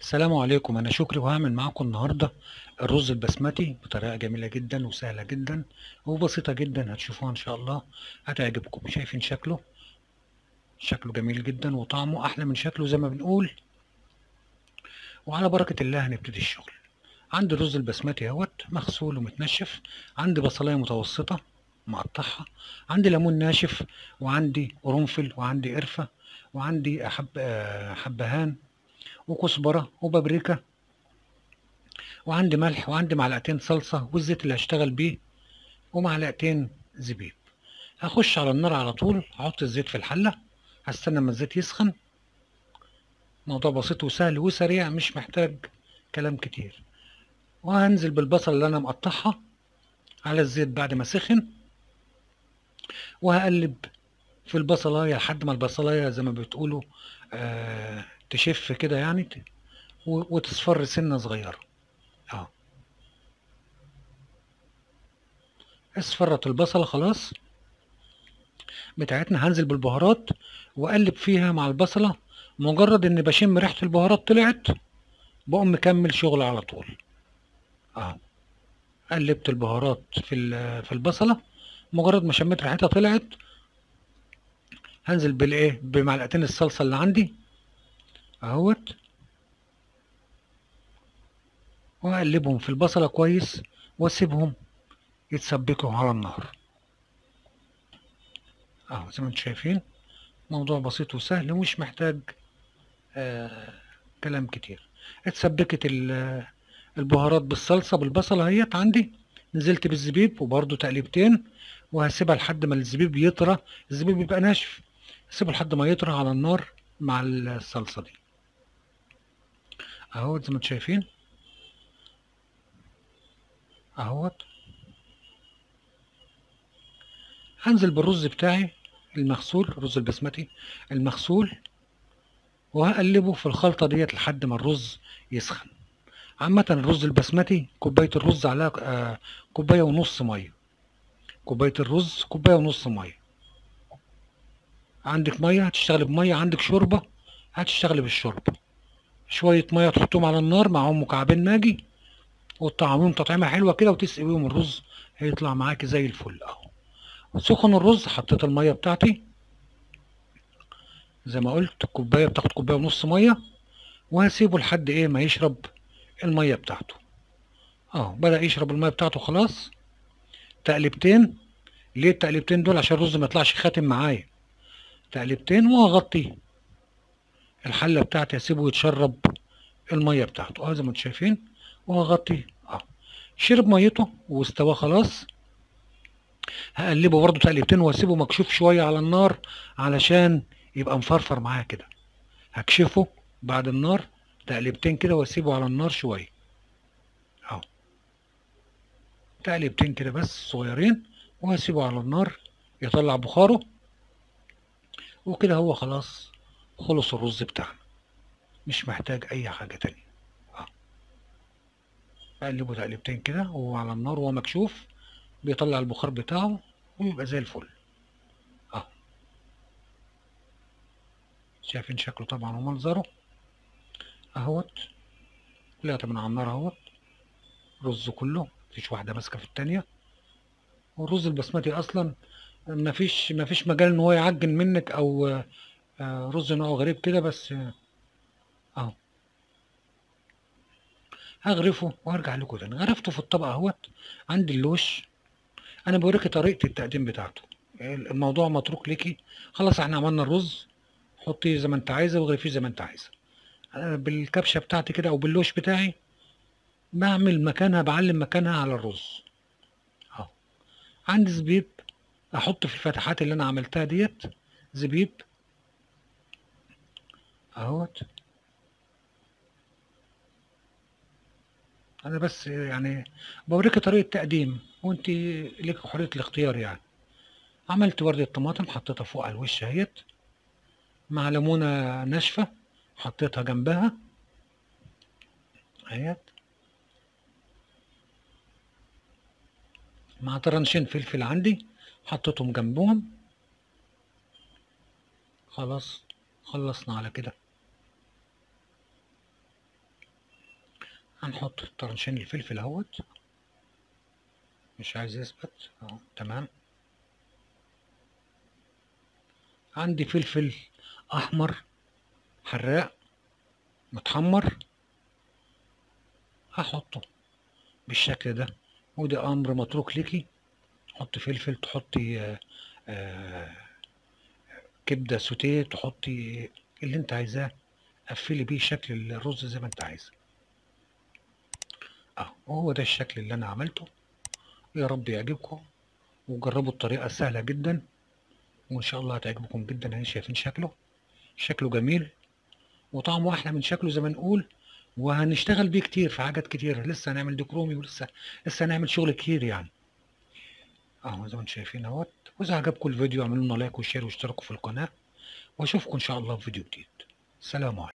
السلام عليكم انا شكري وهعمل معاكم النهارده الرز البسمتي بطريقه جميله جدا وسهله جدا وبسيطه جدا هتشوفوها ان شاء الله هتعجبكم شايفين شكله شكله جميل جدا وطعمه احلى من شكله زي ما بنقول وعلى بركه الله هنبتدي الشغل عندي الرز البسمتي اهوت مغسول ومتنشف عندي بصلايه متوسطه مقطعها عندي ليمون ناشف وعندي قرنفل وعندي قرفه وعندي حب آه، حبهان وكزبرة وبابريكا وعندي ملح وعندي معلقتين صلصة والزيت اللي هشتغل بيه ومعلقتين زبيب هخش على النار على طول هحط الزيت في الحلة هستنى اما الزيت يسخن موضوع بسيط وسهل وسريع مش محتاج كلام كتير وهنزل بالبصل اللي انا مقطعها على الزيت بعد ما سخن وهقلب في البصلاية لحد ما البصلاية زي ما بتقولوا آه تشف كده يعني ت- و- وتصفر سنة صغيرة اه اصفرت البصلة خلاص بتاعتنا هنزل بالبهارات واقلب فيها مع البصلة مجرد ان بشم ريحة البهارات طلعت بقوم مكمل شغل على طول اه قلبت البهارات في ال- في البصلة مجرد ما شميت ريحتها طلعت هنزل بالايه بمعلقتين الصلصة اللي عندي اهوت واقلبهم في البصلة كويس واسيبهم يتسبكوا على النار اهو زي ما انتم شايفين موضوع بسيط وسهل ومش محتاج آه كلام كتير اتسبكت ال- البهارات بالصلصة بالبصلة اهيت عندي نزلت بالزبيب وبرده تقليبتين وهسيبها لحد ما الزبيب يطرى الزبيب يبقى ناشف سيبه لحد ما يطرى على النار مع الصلصة دي اهو زي ما انتم شايفين اهوت هنزل بالرز بتاعي المغسول الرز البسمتي المغسول وهقلبه في الخلطة ديت لحد ما الرز يسخن عامة الرز البسمتي كوباية الرز عليها آه، كوباية ونص مية كوباية الرز كوباية ونص مية عندك مية هتشتغلي بمية عندك شوربة هتشتغلي بالشوربة شوية مية تحطهم على النار معاهم مكعبين ماجي وتطعميهم تطعيمة حلوة كده وتسقي بيهم الرز هيطلع معاكي زي الفل اهو سخن الرز حطيت المية بتاعتي زي ما قلت الكوباية بتاخد كوباية ونص مية وهسيبه لحد ايه ما يشرب المية بتاعته اه بدأ يشرب المية بتاعته خلاص تقليبتين ليه التقليبتين دول عشان الرز ما يطلعش خاتم معايا تقليبتين وهغطي الحلة بتاعتي هسيبه يتشرب المية بتاعته اه زي ما انتم شايفين وهغطي اه شرب ميته واستوى خلاص هقلبه برضه تقليبتين واسيبه مكشوف شوية على النار علشان يبقى مفرفر معايا كده هكشفه بعد النار تقليبتين كده واسيبه على النار شوية اهو تقليبتين كده بس صغيرين وهسيبه على النار يطلع بخاره وكده هو خلاص خلص الرز بتاعنا مش محتاج اي حاجة تانية اه اقلبه تقليبتين كده وهو على النار وهو مكشوف بيطلع البخار بتاعه ويبقى زي الفل اه شايفين شكله طبعا ومنظره اهوت طلعت من على النار اهوت رز كله مفيش واحدة ماسكة في التانية والرز البسمتي اصلا مفيش مفيش مجال ان هو يعجن منك او آه، رز نوعه غريب كده بس آه، اهو هغرفه وهرجع لكم تاني غرفته في الطبق اهوت عندي اللوش انا بوريكي طريقة التقديم بتاعته الموضوع متروك ليكي خلاص احنا عملنا الرز حطيه زي ما انت عايزه وغرفيه زي ما انت عايزه أنا بالكبشة بتاعتي كده او باللوش بتاعي بعمل مكانها بعلم مكانها على الرز اهو عندي زبيب احط في الفتحات اللي انا عملتها ديت زبيب اهوت انا بس يعني بوريك طريقة تقديم وانت ليك حرية الاختيار يعني عملت وردة طماطم حطيتها فوق على الوش اهيت مع ليمونة ناشفة حطيتها جنبها اهيت مع طرنشين فلفل عندي حطيتهم جنبهم خلاص خلصنا على كده هنحط طرنشين الفلفل اهوت مش عايز يثبت اهو تمام عندي فلفل احمر حراق متحمر هحطه بالشكل ده وده امر متروك ليكي تحطي فلفل تحطي آه، آه، كبده سوتيه تحطي اللي انت عايزاه قفلي بيه شكل الرز زي ما انت عايزه اه وهو ده الشكل اللي انا عملته يا رب يعجبكم وجربوا الطريقه سهله جدا وان شاء الله هتعجبكم جدا اهي شايفين شكله شكله جميل وطعمه احلى من شكله زي ما نقول وهنشتغل بيه كتير في حاجات كتير لسه هنعمل ديكرومي ولسه لسه هنعمل شغل كتير يعني اهو زي ما انتم شايفين اهوت واذا عجبكم الفيديو اعملوا لنا لايك وشير واشتركوا في القناه واشوفكم ان شاء الله في فيديو جديد سلام عليكم